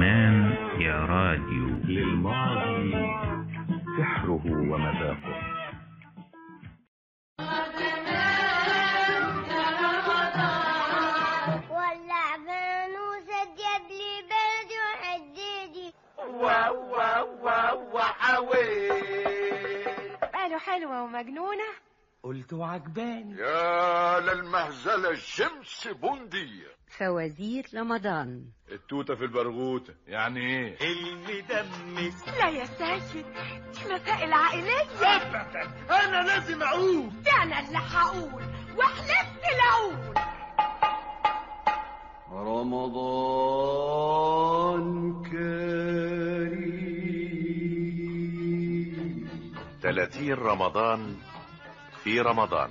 زمان يا راديو للماضي سحره ومذاقه ولع فانوس جاب لي برد وحديدي قالوا حلوة ومجنونة قلت وعجباني يا للمهزلة الشمس بندية فوازير رمضان التوتة في البرغوتة يعني ايه المدمس لا يا سيد دي مسائل عائلية انا لازم اقول ده أنا اللي هقول وحلفت العول رمضان كريم 30 رمضان في رمضان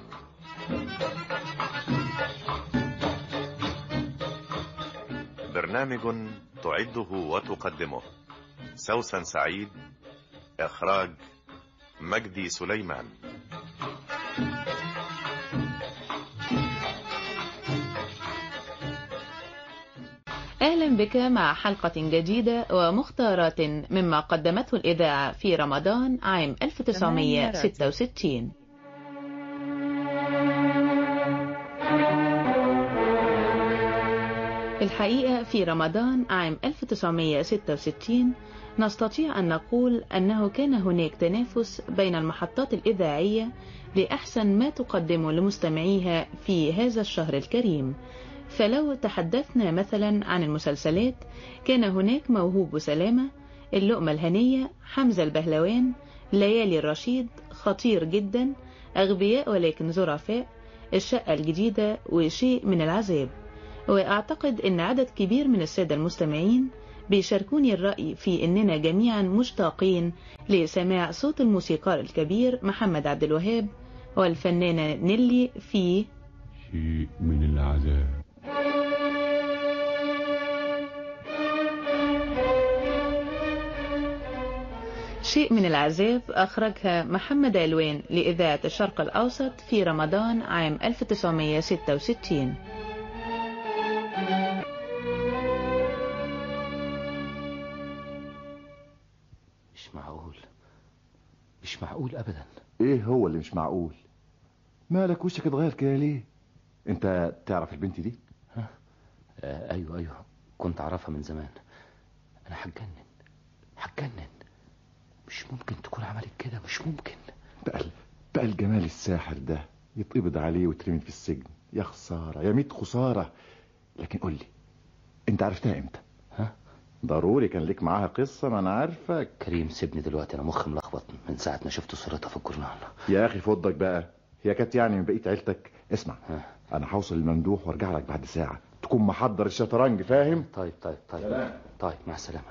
برنامج تعده وتقدمه سوسن سعيد إخراج مجدي سليمان أهلا بك مع حلقة جديدة ومختارات مما قدمته الإذاعة في رمضان عام 1966 الحقيقة في رمضان عام 1966 نستطيع أن نقول أنه كان هناك تنافس بين المحطات الإذاعية لأحسن ما تقدم لمستمعيها في هذا الشهر الكريم فلو تحدثنا مثلا عن المسلسلات كان هناك موهوب سلامة اللقمة الهنية حمزة البهلوان ليالي الرشيد خطير جدا أغبياء ولكن ظرفاء الشقة الجديدة وشيء من العذاب وأعتقد أن عدد كبير من السادة المستمعين بيشاركوني الرأي في أننا جميعا مشتاقين لسماع صوت الموسيقار الكبير محمد عبد الوهاب والفنانة نيلي في شيء من العذاب شيء من العذاب أخرجها محمد علوان لإذاعة الشرق الأوسط في رمضان عام 1966 مش معقول مش معقول ابدا ايه هو اللي مش معقول مالك وشك اتغير كده ليه انت تعرف البنت دي آه ايوه ايوه كنت اعرفها من زمان انا هتجنن هتجنن مش ممكن تكون عملت كده مش ممكن بقى بقى الجمال الساحر ده يتقبض عليه ويترمي في السجن يا خساره يا ميت خساره لكن قول لي انت عرفتها امتى ها ضروري كان ليك معاها قصه ما انا عارفك كريم سيبني دلوقتي انا مخي ملخبط من ساعه ما شفت صورتها في الجورنال يا اخي فضك بقى هي كانت يعني من بقيه عيلتك اسمع ها. انا هوصل للممدوح وارجع لك بعد ساعه تكون محضر الشطرنج فاهم طيب طيب طيب سلام. طيب مع السلامه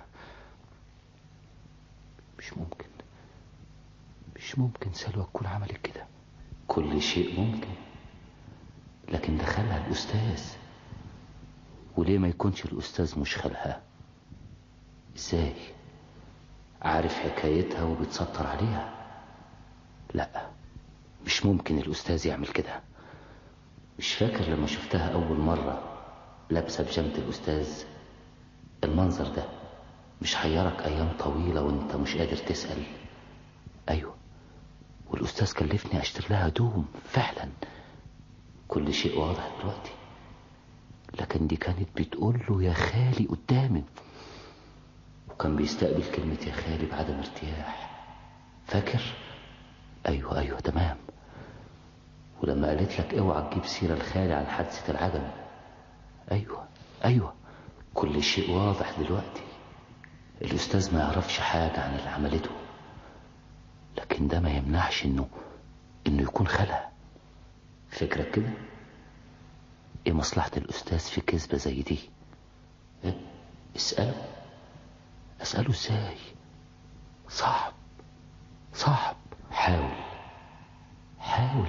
مش ممكن مش ممكن سلوى تكون عملت كده كل شيء ممكن لكن دخلها الأستاذ وليه ما يكونش الأستاذ مش خالها ازاي عارف حكايتها وبتسطر عليها لا مش ممكن الأستاذ يعمل كده مش فاكر لما شفتها أول مرة لابسة بجامة الأستاذ المنظر ده مش حيرك أيام طويلة وانت مش قادر تسأل أيوه والأستاذ كلفني أشتري لها هدوم فعلا كل شيء واضح دلوقتي لكن دي كانت بتقول له يا خالي قدامي وكان بيستقبل كلمة يا خالي بعدم ارتياح فاكر ايوه ايوه تمام ولما قالت لك اوعى تجيب سيرة الخالي عن حادثة العجل ايوه ايوه كل شيء واضح دلوقتي الاستاذ ما يعرفش حاجة عن اللي عملته لكن ده ما يمنعش انه انه يكون خالها فكرك كده ايه مصلحة الاستاذ في كذبة زي دي إيه؟ اسأله اسأله ازاي صعب صعب حاول حاول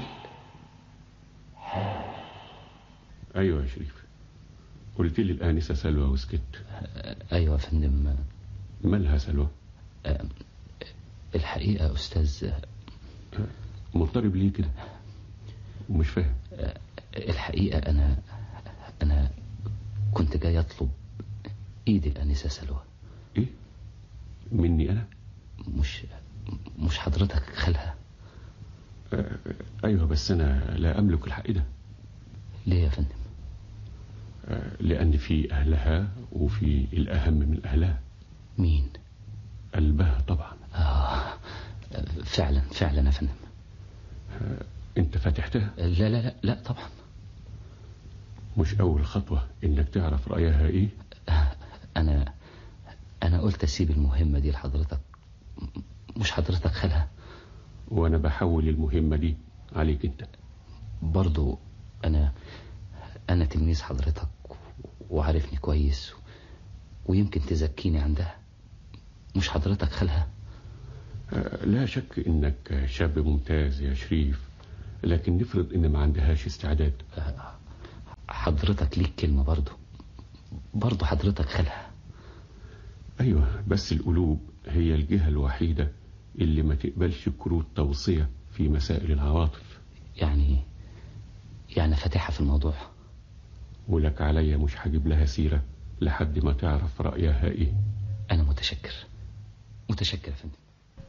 حاول ايوه يا شريف قلت لي الانسه سلوى وسكت ايوه يا فندم مالها سلوى آه، الحقيقة أستاذ مضطرب ليه كده ومش فاهم آه، الحقيقة أنا أنا كنت جاي أطلب إيد الأنسة سلوى ايه مني انا مش مش حضرتك خالها آه ايوه بس انا لا املك الحق ده ليه يا فندم آه لان في اهلها وفي الاهم من اهلها مين قلبها طبعا آه فعلا فعلا يا فندم آه انت فاتحتها لا لا لا لا طبعا مش اول خطوة انك تعرف رأيها ايه انا انا قلت اسيب المهمة دي لحضرتك مش حضرتك خالها وانا بحول المهمة دي عليك انت برضو انا انا تلميذ حضرتك وعارفني كويس ويمكن تزكيني عندها مش حضرتك خالها آه لا شك انك شاب ممتاز يا شريف لكن نفرض ان ما عندهاش استعداد آه حضرتك ليك كلمة برضو برضو حضرتك خالها ايوه بس القلوب هي الجهة الوحيدة اللي ما تقبلش كروت توصية في مسائل العواطف يعني يعني فاتحة في الموضوع ولك عليا مش هجيب لها سيرة لحد ما تعرف رأيها ايه انا متشكر متشكر يا فندم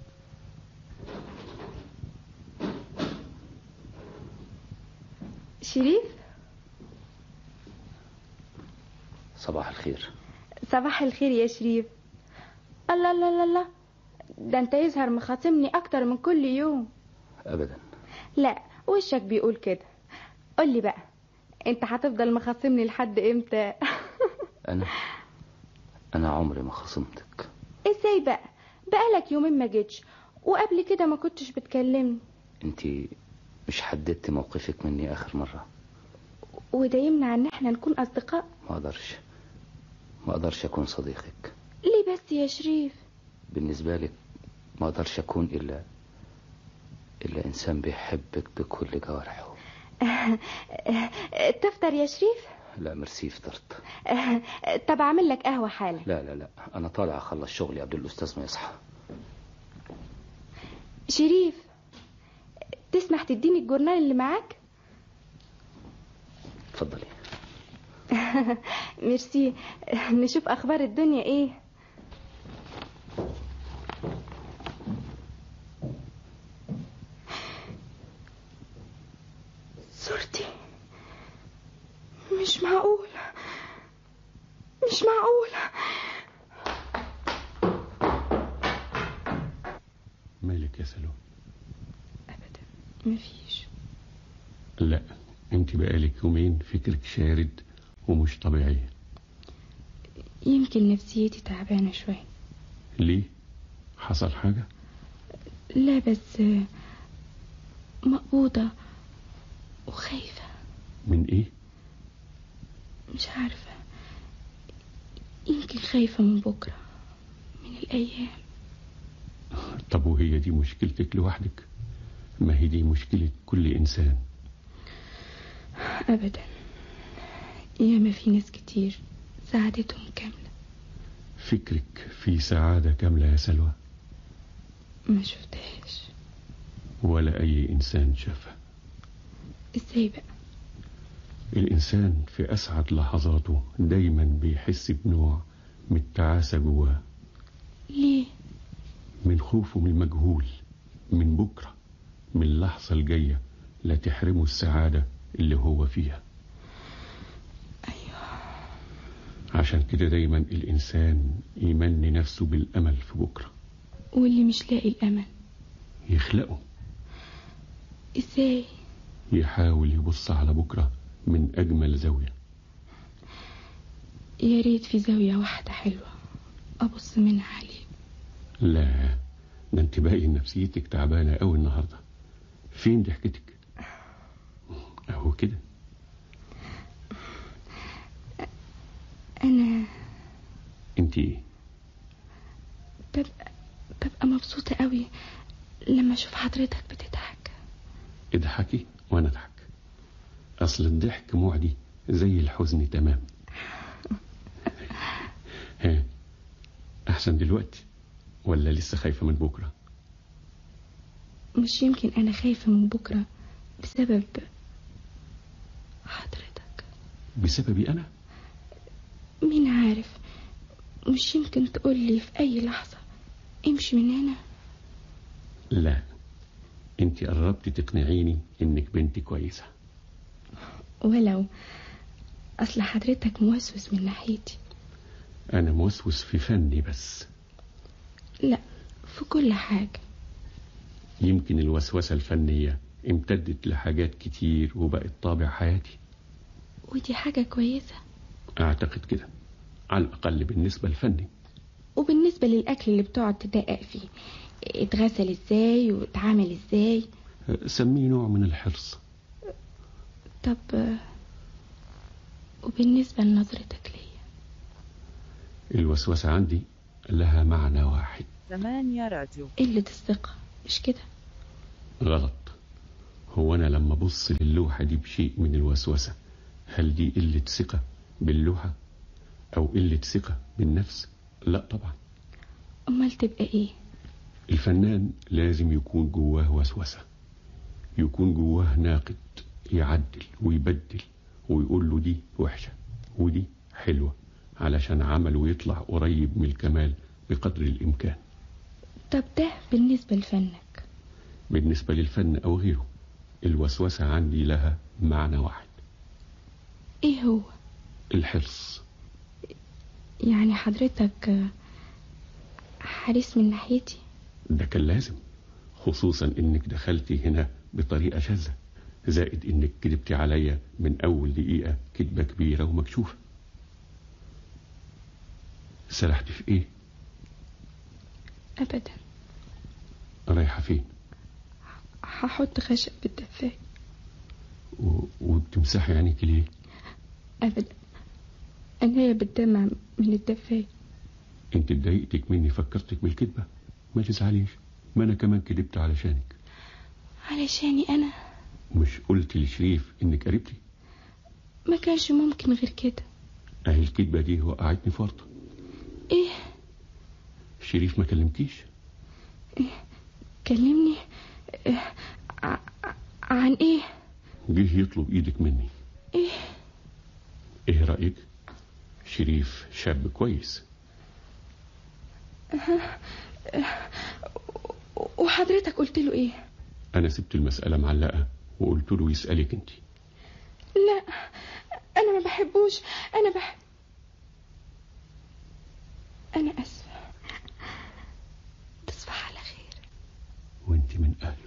شريف صباح الخير صباح الخير يا شريف الله الله الله الله ده انت يظهر مخاصمني اكتر من كل يوم ابدا لا وشك بيقول كده قولي بقى انت هتفضل مخاصمني لحد امتى انا انا عمري ما خصمتك ازاي بقى بقالك يومين ما جيتش وقبل كده ما كنتش بتكلمني انت مش حددت موقفك مني اخر مرة وده يمنع ان احنا نكون اصدقاء ما اقدرش ما اقدرش اكون صديقك ليه بس يا شريف بالنسبة لك ما اقدرش اكون الا الا انسان بيحبك بكل جوارحه تفطر يا شريف لا ميرسي فطرت طب اعمل لك قهوة حالا لا لا لا انا طالع اخلص شغلي قبل الاستاذ ما يصحى شريف تسمح تديني الجورنال اللي معاك اتفضلي ميرسي نشوف اخبار الدنيا ايه صورتي مش معقول مش معقول مالك يا سلوم ابدا مفيش لا انت بقالك يومين فكرك شارد ومش طبيعي يمكن نفسيتي تعبانة شوية ليه حصل حاجة لا بس مقبوضة وخايفة من ايه مش عارفة يمكن خايفة من بكرة من الأيام طب وهي دي مشكلتك لوحدك ما هي دي مشكلة كل إنسان أبدا ياما في ناس كتير سعادتهم كاملة فكرك في سعادة كاملة يا سلوى ما شفتهاش ولا أي إنسان شافها ازاي بقى الإنسان في أسعد لحظاته دايما بيحس بنوع من التعاسة جواه ليه من خوفه من المجهول من بكرة من اللحظة الجاية لا تحرمه السعادة اللي هو فيها أيوة عشان كده دايما الإنسان يمني نفسه بالأمل في بكرة واللي مش لاقي الأمل يخلقه ازاي يحاول يبص على بكرة من أجمل زاوية يا ريت في زاوية واحدة حلوة أبص منها عليه لا ده انت باين نفسيتك تعبانة قوي النهاردة فين ضحكتك اهو كده أنا انت ايه ببقى ببقى مبسوطة قوي لما أشوف حضرتك بتضحك اضحكي وانا اضحك اصل الضحك معدي زي الحزن تمام ها احسن دلوقتي ولا لسه خايفة من بكرة مش يمكن أنا خايفة من بكرة بسبب حضرتك بسببي انا مين عارف مش يمكن تقولي في أي لحظة امشي من هنا لا انت قربتي تقنعيني انك بنت كويسة ولو أصل حضرتك موسوس من ناحيتي انا موسوس في فني بس لا في كل حاجة يمكن الوسوسة الفنية امتدت لحاجات كتير وبقت طابع حياتي ودي حاجة كويسة اعتقد كده على الاقل بالنسبة لفني وبالنسبة للأكل اللي بتقعد تدقق فيه اتغسل ازاي واتعامل ازاي سميه نوع من الحرص طب آه، وبالنسبة لنظرتك ليا الوسوسة عندي لها معنى واحد ثمانية راديو قلة الثقة مش كده غلط هو أنا لما أبص للوحة دي بشيء من الوسوسة هل دي قلة ثقة باللوحة أو قلة ثقة بالنفس لا طبعا أمال تبقى ايه الفنان لازم يكون جواه وسوسة يكون جواه ناقد يعدل ويبدل ويقول له دي وحشة ودي حلوة علشان عمله يطلع قريب من الكمال بقدر الإمكان طب ده بالنسبة لفنك بالنسبة للفن أو غيره الوسوسة عندي لها معنى واحد ايه هو الحرص يعني حضرتك آه، حريص من ناحيتي ده كان لازم خصوصا انك دخلتي هنا بطريقة شاذة زائد انك كذبتي عليا من اول دقيقة كذبة كبيرة ومكشوفة سرحتي في ايه أبدا رايحة فين هحط خشب في الدفاية و... وبتمسحي عينيك ليه أبدا عينيا بتدمع من الدفاية انت اتضايقتك مني فكرتك بالكذبة ما تزعليش ما انا كمان كذبت علشانك علشاني أنا مش قلت لشريف انك قريبتي ما كانش ممكن غير كده اهي الكذبة دي وقعتني في ورطة ايه شريف ما كلمكيش كلمني آه، ع- عن ايه جه يطلب ايدك مني ايه ايه رأيك شريف شاب كويس أها. آه، وحضرتك قلت له ايه انا سبت المسألة معلقة وقلت له يسألك انت لا انا ما بحبوش انا بحب انا اسفه تصبح على خير وانت من اهله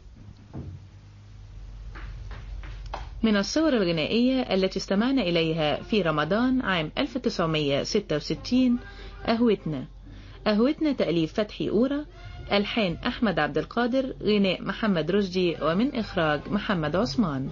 من الصور الغنائية التي استمعنا إليها في رمضان عام 1966 قهوتنا قهوتنا تأليف فتحي أورا ألحان أحمد عبد القادر غناء محمد رشدي ومن إخراج محمد عثمان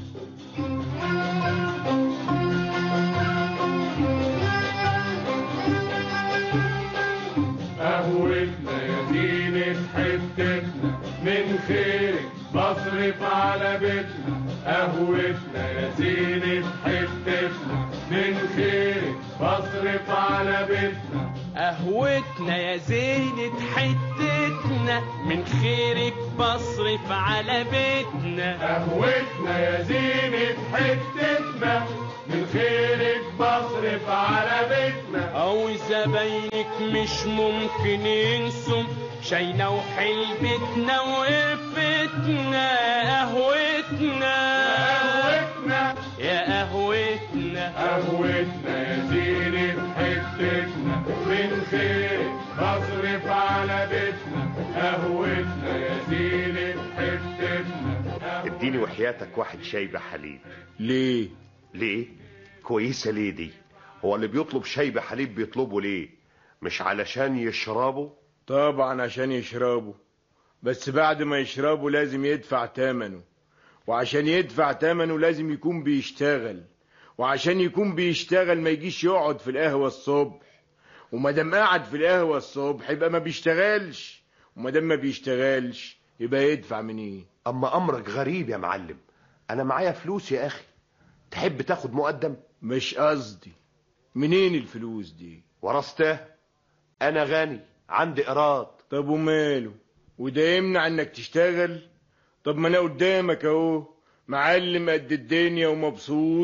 قهوتنا يا زينة حتتنا من خيرك بصرف على بيتنا قهوتنا يا زينة حتتنا من خيرك بصرف على بيتنا قهوتنا يا زينة حتتنا من خيرك بصرف على بيتنا قهوتنا يا زينة حتتنا من خيرك بصرف على بيتنا أو زباينك مش ممكن ينسوا شاينا وحلبتنا وقفتنا قهوتنا قهوتنا يا قهوتنا قهوتنا يا زينة حتتنا من خيرك بصرف على بيتنا قهوتنا يا زينة حتتنا اديني وحياتك واحد شاي بحليب ليه ليه كويسة ليه دي هو اللي بيطلب شاي بحليب بيطلبه ليه مش علشان يشربه طبعا عشان يشربوا بس بعد ما يشربوا لازم يدفع تمنه وعشان يدفع تمنه لازم يكون بيشتغل وعشان يكون بيشتغل ما يجيش يقعد في القهوة الصبح وما دام قاعد في القهوة الصبح يبقى ما بيشتغلش وما دام ما بيشتغلش يبقى يدفع منين اما امرك غريب يا معلم انا معايا فلوس يا اخي تحب تاخد مقدم مش قصدي منين الفلوس دي ورثته انا غني عندي ايراد طب وماله وده يمنع انك تشتغل طب ما انا قدامك اهو معلم قد الدنيا ومبسوط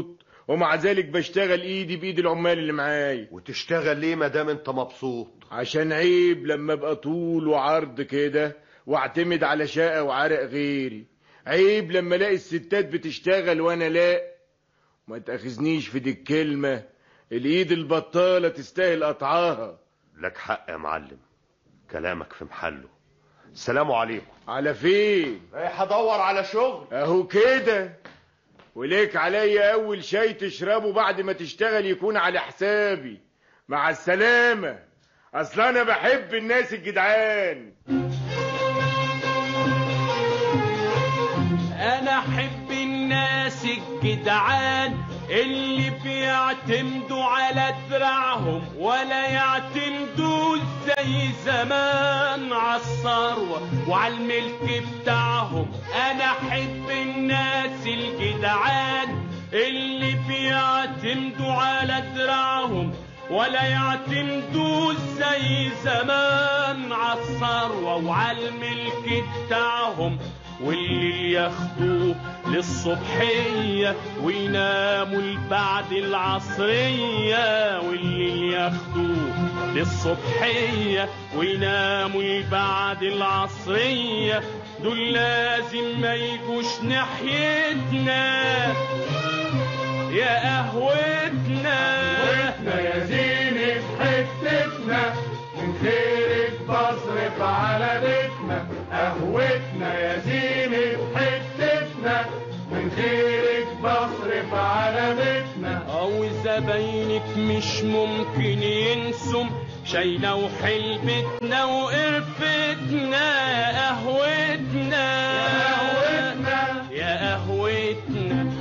ومع ذلك بشتغل ايدي بايد العمال اللي معايا وتشتغل ليه ما دام انت مبسوط عشان عيب لما ابقى طول وعرض كده واعتمد على شقة وعرق غيري عيب لما الاقي الستات بتشتغل وانا لا ما تاخذنيش في دي الكلمة الايد البطالة تستاهل قطعها لك حق يا معلم كلامك في محله السلام عليكم على فين رايح ادور على شغل اهو كده وليك عليا اول شاي تشربه بعد ما تشتغل يكون على حسابي مع السلامة اصل انا بحب الناس الجدعان انا احب الناس الجدعان اللي بيعتمدوا على دراعهم ولا يعتمدوا زي زمان عالثروة وعلى الملك بتاعهم انا احب الناس الجدعان اللي بيعتمدوا على دراعهم ولا يعتمدوا زي زمان عالثروة وعلى الملك بتاعهم واللي ياخدوه للصبحية ويناموا لبعد العصرية واللي ياخدوه للصبحية ويناموا لبعد العصرية دول لازم ما يجوش ناحيتنا يا قهوتنا قهوتنا يا زيني في حتتنا من خيرك بصرف على بيتنا قهوتنا يا زيني في حتتنا من خيرك بصرف على بيتنا او زباينك مش ممكن ينسوا شاينا وحلبتنا وقرفتنا يا قهوتنا يا قهوتنا يا قهوتنا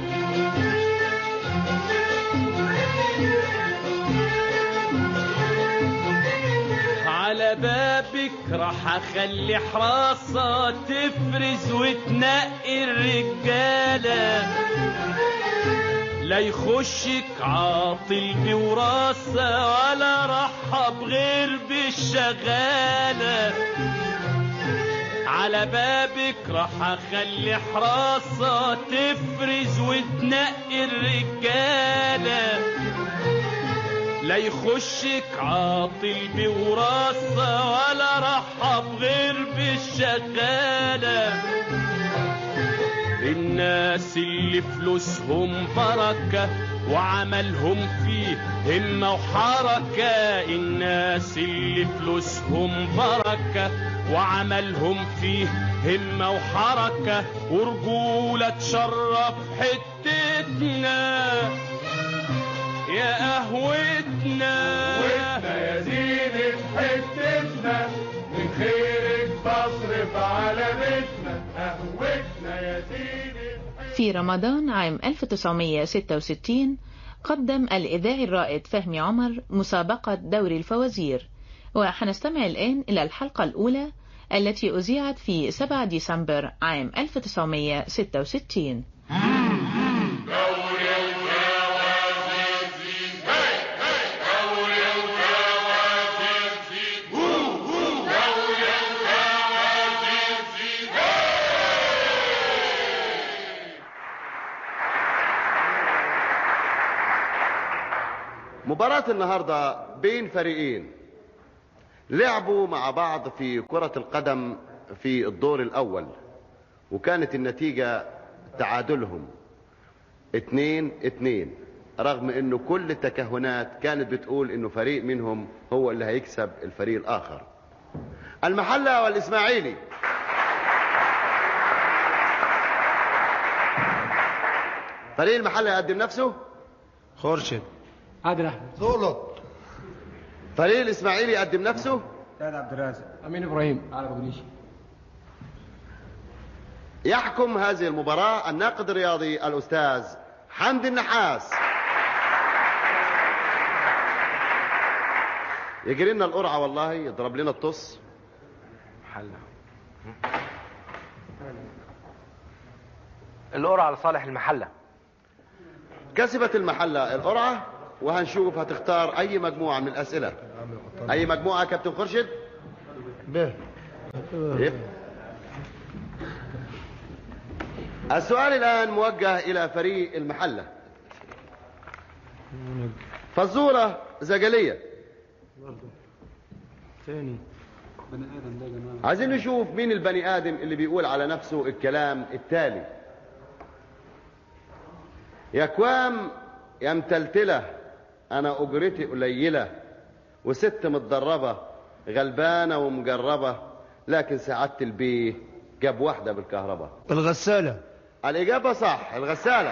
على بابك راح اخلي حراسة تفرز وتنقي الرجالة لا يخشك عاطل بوراسة ولا رحب غير بالشغالة على بابك راح اخلي حراسة تفرز وتنقي الرجالة لا يخشك عاطل بوراسة ولا رحب غير بالشغالة الناس اللي فلوسهم بركة وعملهم فيه همة وحركة الناس اللي فلوسهم بركة وعملهم فيه همة وحركة ورجولة تشرف حتتنا يا قهوتنا قهوتنا يا زيني في حتتنا من خيرك بصرف على بيتنا قهوتنا يا زيني في رمضان عام 1966 قدم الإذاعي الرائد فهمي عمر مسابقة دوري الفوازير وحنستمع الآن إلى الحلقة الأولى التي أذيعت في 7 ديسمبر عام 1966 مباراة النهاردة بين فريقين لعبوا مع بعض في كرة القدم في الدور الأول وكانت النتيجة تعادلهم اتنين اتنين رغم انه كل التكهنات كانت بتقول انه فريق منهم هو اللي هيكسب الفريق الآخر المحلة والإسماعيلي فريق المحلة يقدم نفسه خورشيد عادل احمد زولط فريق الإسماعيلي يقدم نفسه سيد عبد الرازق امين ابراهيم على بغنيشي يحكم هذه المباراة الناقد الرياضي الأستاذ حمدي النحاس يجري لنا القرعة والله يضرب لنا الطص حل القرعة لصالح المحلة كسبت المحلة القرعة وهنشوف هتختار أي مجموعة من الأسئلة أي مجموعة يا كابتن خرشد ب إيه؟ السؤال الآن موجه إلى فريق المحلة فزورة زجلية تاني بني ادم ده يا جماعه عايزين نشوف مين البني آدم اللي بيقول على نفسه الكلام التالي يا كوام يا متلتلة أنا أجرتي قليلة وست متدربة غلبانة ومجربة لكن سعادة البيه جاب واحدة بالكهرباء الغساله الإجابة صح الغسالة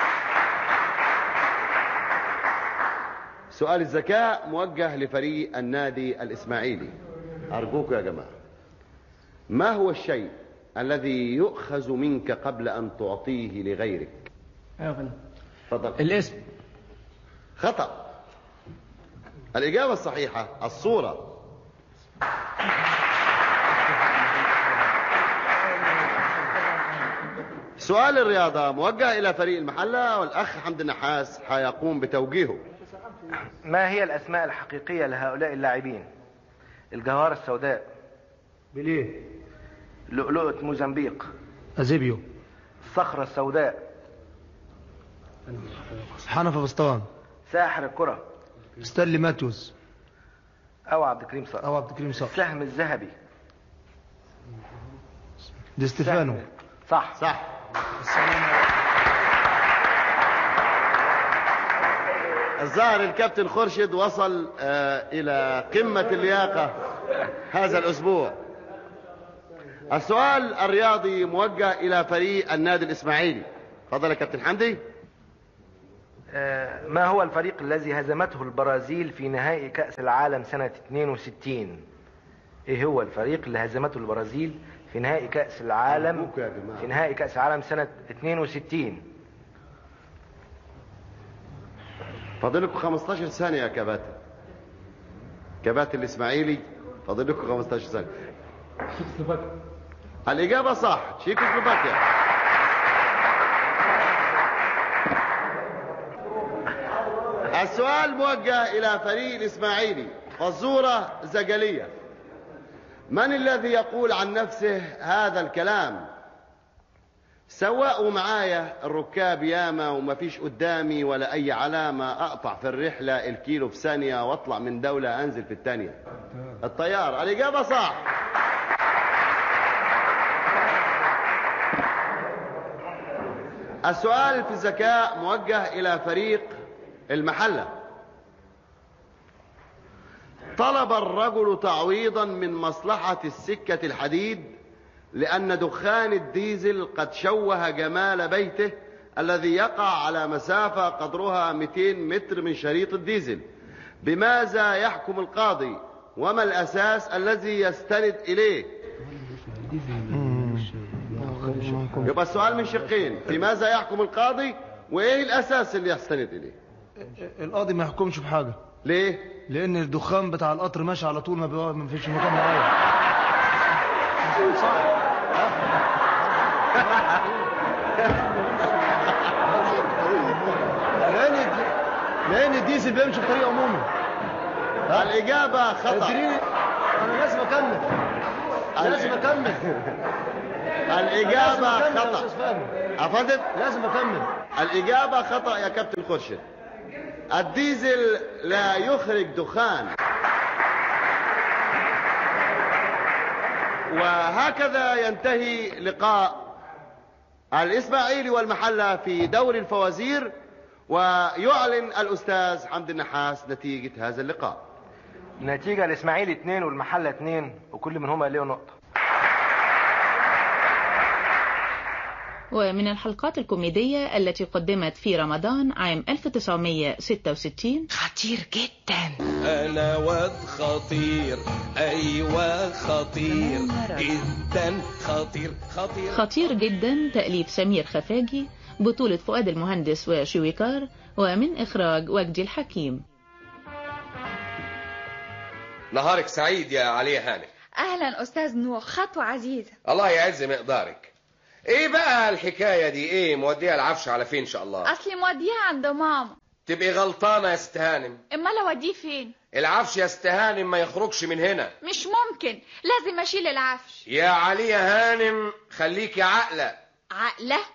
سؤال الذكاء موجه لفريق النادي الإسماعيلي أرجوك يا جماعة ما هو الشيء الذي يؤخذ منك قبل أن تعطيه لغيرك ايوه يا فندم تفضل الاسم خطأ الإجابة الصحيحة الصورة سؤال الرياضة موجه إلى فريق المحلة والأخ حمد النحاس حيقوم بتوجيهه ما هي الأسماء الحقيقية لهؤلاء اللاعبين الجوهرة السوداء بليه لؤلؤة موزمبيق ازيبيو الصخرة السوداء حنف بسطان ساحر الكرة ستانلي ماتيوس أو عبد الكريم صقر او عبد الكريم صقر السهم الذهبي دي ستيفانو صح صح الظاهر الكابتن خورشيد وصل آه، إلى قمة اللياقة هذا الأسبوع السؤال الرياضي موجه إلى فريق النادي الإسماعيلي تفضل يا كابتن حمدي آه، ما هو الفريق الذي هزمته البرازيل في نهائي كأس العالم سنة 62 ايه هو الفريق اللي هزمته البرازيل في نهائي كأس العالم أرجوك يا جماعة. في نهائي كأس العالم سنة 62 فاضل لكم 15 ثانية يا كباتن كباتن الإسماعيلي فاضل لكم 15 ثانية الإجابة صح تشيكوسلوفاكيا السؤال موجه إلى فريق الإسماعيلي فزورة زجلية من الذي يقول عن نفسه هذا الكلام سواء معايا الركاب ياما وما فيش قدامي ولا أي علامة أقطع في الرحلة الكيلو في ثانية وأطلع من دولة أنزل في الثانية الطيار الإجابة صح السؤال في الذكاء موجه إلى فريق المحلة طلب الرجل تعويضا من مصلحة السكة الحديد لأن دخان الديزل قد شوه جمال بيته الذي يقع على مسافة قدرها 200 متر من شريط الديزل بماذا يحكم القاضي وما الأساس الذي يستند إليه يبقى السؤال من شقين في ماذا يحكم القاضي وإيه الأساس اللي يستند إليه القاضي ما يحكمش بحاجه ليه لان الدخان بتاع القطر ماشي على طول ما بيقف ما فيش مكان معين لان لان الديزل بيمشي بطريقه عمومي الإجابة خطأ ادريني انا لازم اكمل لازم اكمل الإجابة لازم أكمل يا خطأ أستاذ فهمي. أفضل لازم اكمل الإجابة خطأ يا كابتن خورشيد الديزل لا يخرج دخان وهكذا ينتهي لقاء الإسماعيلي والمحلة في دور الفوازير ويعلن الأستاذ حمد النحاس نتيجة هذا اللقاء نتيجة الإسماعيلي 2 والمحلة 2 وكل منهما له نقطة ومن الحلقات الكوميدية التي قدمت في رمضان عام 1966 خطير جدا انا واد خطير ايوه خطير جدا خطير خطير خطير جدا تأليف سمير خفاجي بطولة فؤاد المهندس وشويكار ومن إخراج وجدي الحكيم نهارك سعيد يا علي هاني اهلا استاذ نوح خطوة عزيزة الله يعز مقدارك ايه بقى الحكايه دي ايه موديها العفش على فين ان شاء الله اصلي موديها عند ماما تبقي غلطانه يا ست هانم امال اوديه فين العفش يا ست هانم ما يخرجش من هنا مش ممكن لازم اشيل العفش يا علي يا هانم خليكي عاقله عقلة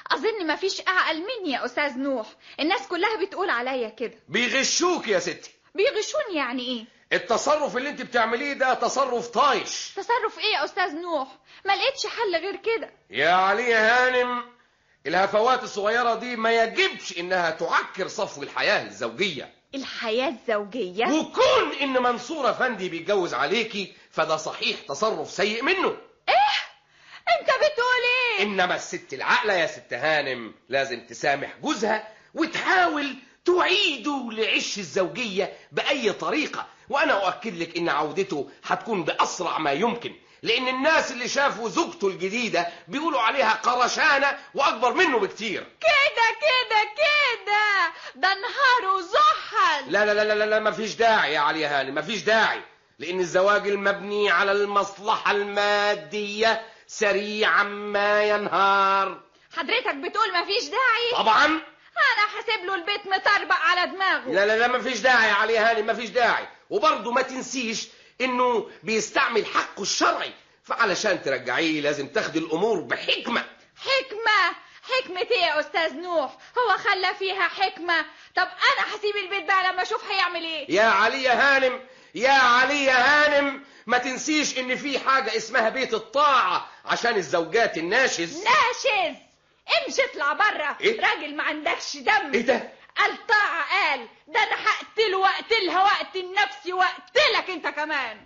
اظن مفيش اعقل مني يا استاذ نوح الناس كلها بتقول عليا كده بيغشوك يا ستي بيغشوني يعني ايه التصرف اللي انت بتعمليه ده تصرف طايش تصرف ايه يا استاذ نوح ما لقيتش حل غير كده يا علي يا هانم الهفوات الصغيرة دي ما يجبش انها تعكر صفو الحياة الزوجية الحياة الزوجية وكون ان منصور افندي بيتجوز عليكي فده صحيح تصرف سيء منه ايه انت بتقول ايه انما الست العاقلة يا ست هانم لازم تسامح جوزها وتحاول تعيده لعش الزوجية بأي طريقة وأنا أؤكد لك إن عودته هتكون بأسرع ما يمكن لأن الناس اللي شافوا زوجته الجديدة بيقولوا عليها قرشانة وأكبر منه بكتير كده كده كده ده نهار وزحل لا لا لا لا لا مفيش داعي يا علي هاني مفيش داعي لأن الزواج المبني على المصلحة المادية سريعا ما ينهار حضرتك بتقول مفيش داعي طبعا انا حاسب له البيت مطربق على دماغه لا لا لا مفيش داعي يا علي هاني مفيش داعي وبرضه ما تنسيش انه بيستعمل حقه الشرعي فعلشان ترجعيه لازم تاخدي الامور بحكمه حكمة حكمة ايه يا استاذ نوح هو خلى فيها حكمة طب انا هسيب البيت بقى لما اشوف هيعمل ايه يا علي يا هانم يا علي يا هانم ما تنسيش ان في حاجه اسمها بيت الطاعه عشان الزوجات الناشز ناشز امشي اطلع بره إيه؟ راجل ما عندكش دم ايه ده قال طاعة قال ده انا هقتله واقتلها واقتل نفسي واقتلك انت كمان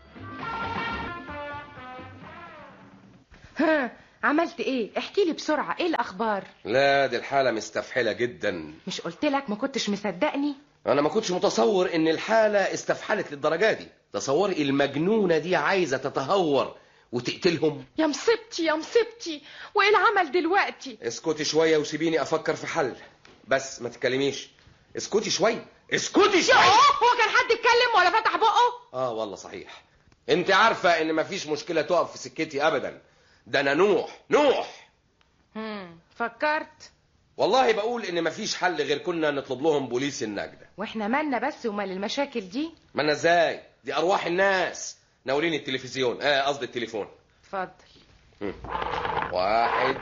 ها عملت ايه احكي لي بسرعة ايه الاخبار لا دي الحاله مستفحله جدا مش قلت لك ما كنتش مصدقني انا ما كنتش متصور ان الحاله استفحلت للدرجه دي تصوري المجنونه دي عايزه تتهور وتقتلهم يا مصيبتي يا مصيبتي وايه العمل دلوقتي اسكتي شويه وسيبيني افكر في حل بس ما تتكلميش اسكتي شويه اسكتي شويه هو كان حد اتكلم ولا فتح بقه اه والله صحيح انت عارفه ان مفيش مشكله تقف في سكتي ابدا ده انا نوح نوح هم فكرت والله بقول ان مفيش حل غير كنا نطلب لهم بوليس النجدة واحنا مالنا بس ومال المشاكل دي ما انا ازاي دي ارواح الناس ناوليني التلفزيون اه قصدي التليفون اتفضل مم. واحد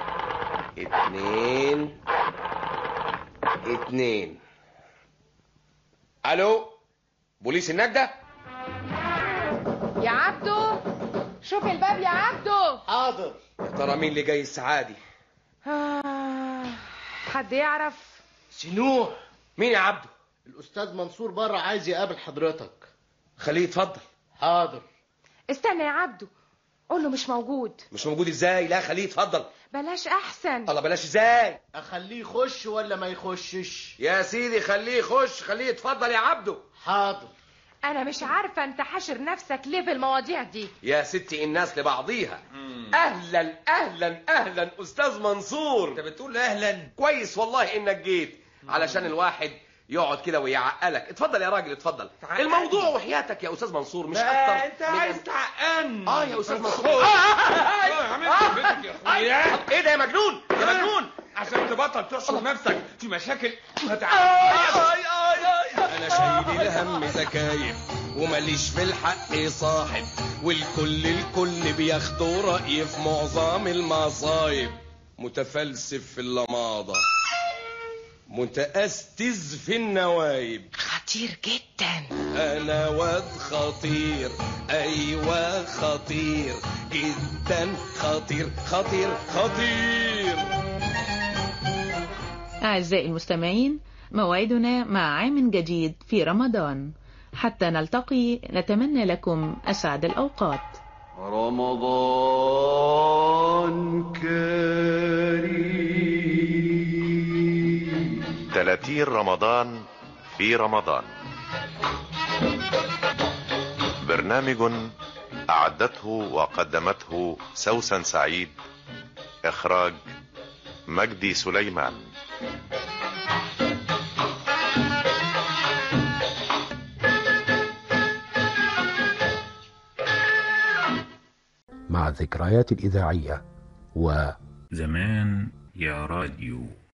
اتنين اتنين الو بوليس النجدة يا عبدو شوف الباب يا عبدو حاضر يا ترى مين اللي جاي الساعة دي آه حد يعرف سنوح مين يا عبدو الاستاذ منصور بره عايز يقابل حضرتك خليه يتفضل حاضر استنى يا عبدو قول له مش موجود مش موجود ازاي لا خليه يتفضل بلاش احسن الله بلاش ازاي اخليه يخش ولا ما يخشش يا سيدي خليه يخش خليه يتفضل يا عبدو حاضر انا مش عارفه انت حاشر نفسك ليه في المواضيع دي يا ستي الناس لبعضيها اهلا اهلا اهلا استاذ منصور انت بتقول اهلا كويس والله انك جيت علشان الواحد يقعد كده ويعقلك اتفضل يا راجل اتفضل الموضوع وحياتك يا استاذ منصور مش اكتر انت عايز تعقن اه يا استاذ منصور آه، آه، عملت آه، بيتك يا اخويا ايه ده يا مجنون يا مجنون عشان تبطل تحشر نفسك في مشاكل ما آي، تعرفش آي، آي، آي. انا شايل الهم تكايف وماليش في الحق صاحب والكل الكل بياخدوا رأي في معظم المصايب متفلسف في اللماضة متأستز في النوايب خطير جدا انا واد خطير ايوه خطير جدا خطير خطير خطير أعزائي المستمعين موعدنا مع عام جديد في رمضان حتى نلتقي نتمنى لكم أسعد الأوقات رمضان كريم 30 رمضان في رمضان برنامج أعدته وقدمته سوسن سعيد إخراج مجدي سليمان مع الذكريات الإذاعية و زمان يا راديو